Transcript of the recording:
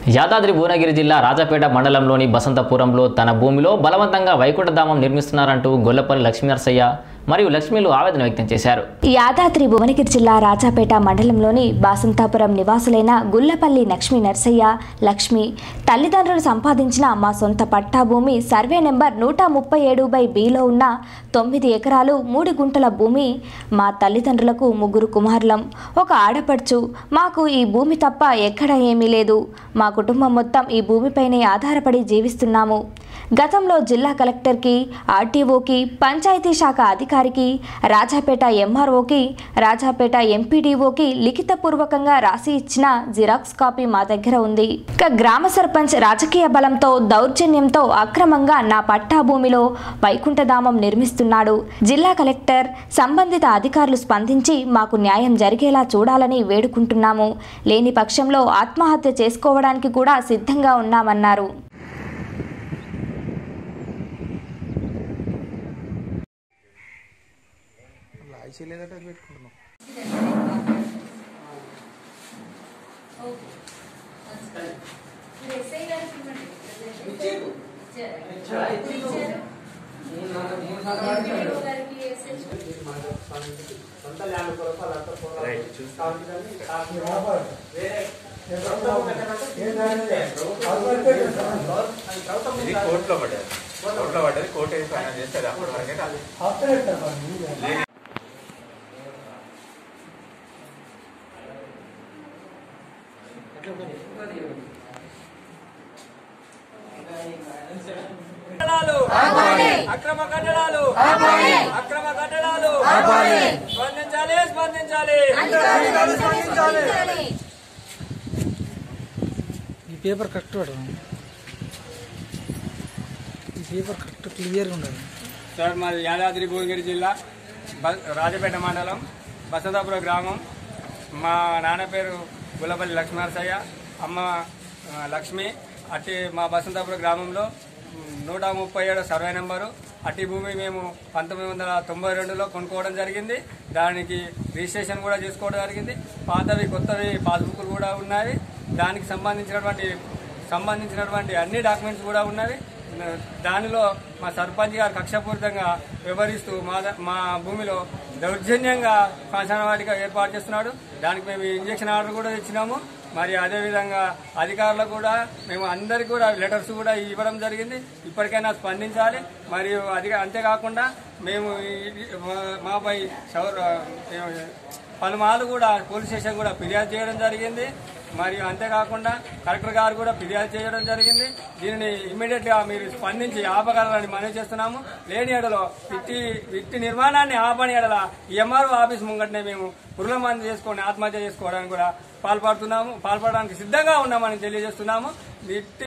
యాదాద్రి భువనగిరి జిల్లా రాజాపేట మండలంలోని బసంతపురంలో తన భూమిలో బలవంతంగా వైకుంఠధామం నిర్మిస్తున్నారంటూ గొల్లపల్లి లక్ష్మీనరసయ్య మరియు లక్ష్మీలు ఆవేదన వ్యక్తం చేశారు యాదాద్రి భువనగిరి జిల్లా రాజాపేట మండలంలోని బాసంతాపురం నివాసులైన గుల్లపల్లి లక్ష్మీ నర్సయ్య లక్ష్మి తల్లిదండ్రులు సంపాదించిన మా సొంత పట్టా భూమి సర్వే నెంబర్ నూట ముప్పై ఏడు బై బిలో ఉన్న తొమ్మిది ఎకరాలు మూడు గుంటల భూమి మా తల్లిదండ్రులకు ముగ్గురు కుమారులం ఒక ఆడపడుచు మాకు ఈ భూమి తప్ప ఎక్కడ ఏమీ లేదు మా కుటుంబం మొత్తం ఈ భూమిపైనే ఆధారపడి జీవిస్తున్నాము గతంలో జిల్లా కలెక్టర్కి ఆర్టీఓకి పంచాయతీ శాఖ అధికారికి రాజాపేట ఎంఆర్ఓకి రాజాపేట ఎంపీడీఓకి లిఖితపూర్వకంగా రాసి ఇచ్చిన జిరాక్స్ కాపీ మా దగ్గర ఉంది ఇక గ్రామ సర్పంచ్ రాజకీయ బలంతో దౌర్జన్యంతో అక్రమంగా నా పట్టా భూమిలో వైకుంఠధామం నిర్మిస్తున్నాడు జిల్లా కలెక్టర్ సంబంధిత అధికారులు స్పందించి మాకు న్యాయం జరిగేలా చూడాలని వేడుకుంటున్నాము లేని పక్షంలో ఆత్మహత్య చేసుకోవడానికి కూడా సిద్ధంగా ఉన్నామన్నారు ఐసీ లేదంటే అది పెట్టుకుంటున్నాం ఇది కోర్టులో పడ్డది కోర్టులో పడ్డది కోర్టు ఏది ఫైనల్ చేస్తే అది అప్పటి వరకే కాదు కట్టడాలు అక్రమ కట్టడాలు అక్రమ కట్టడాలు స్పందించాలి స్పందించాలి ఈ పేపర్ కరెక్ట్ పడడం ఈ పేపర్ కరెక్ట్ క్లియర్గా ఉండాలి సార్ మాది యాదాద్రి భువనగిరి జిల్లా బ- రాజపేట మండలం బసంతాపురం గ్రామం మా నాన్న పేరు గుల్లపల్లి లక్ష్మీనరసయ్య అమ్మ ఆ, లక్ష్మి అట్టి మా బసంతాపురం గ్రామంలో మ్, నూట ముప్పై ఏడు సర్వే నెంబరు అట్టి భూమి మేము పంతొమ్మిది వందల తొంభై రెండులో కొనుక్కోవడం జరిగింది దానికి రిజిస్ట్రేషన్ కూడా చేసుకోవడం జరిగింది పాతవి కొత్తవి పాస్బుక్లు కూడా ఉన్నాయి దానికి సంబంధించినటువంటి సంబంధించినటువంటి అన్ని డాక్యుమెంట్స్ కూడా ఉన్నవి దానిలో మా సర్పంచ్ గారు కక్షపూరితంగా వివరిస్తూ మా ద- మా భూమిలో దౌర్జన్యంగా శ్మశాన వాటిక ఏర్పాటు చేస్తున్నాడు దానికి మేము ఇంజక్షన్ ఆర్డర్ కూడా ఇచ్చినాము మరి అదేవిధంగా అధికారులకు కూడా మేము అందరికి కూడా లెటర్స్ కూడా ఇవ్వడం జరిగింది ఇప్పటికైనా స్పందించాలి మరియు అది అంతేకాకుండా మేము ఈ- మా- మాపై సౌర పలుమార్లు కూడా పోలీస్ స్టేషన్ కూడా ఫిర్యాదు చేయడం జరిగింది మరియు అంతేకాకుండా కలెక్టర్ గారు కూడా ఫిర్యాదు చేయడం జరిగింది దీనిని ఇమ్మీడియట్ గా మీరు స్పందించి ఆపగలరని మనవి చేస్తున్నాము లేని ఎడలో విట్టి విట్టి నిర్మాణాన్ని ఆపని ఎడల ఎంఆర్ఓ ఆఫీస్ ముంగటనే మేము పురులమంది చేసుకొని ఆత్మహత్య చేసుకోవడానికి కూడా పాల్పడుతున్నాము పాల్పడడానికి సిద్ధంగా ఉన్నామని తెలియజేస్తున్నాము విట్టి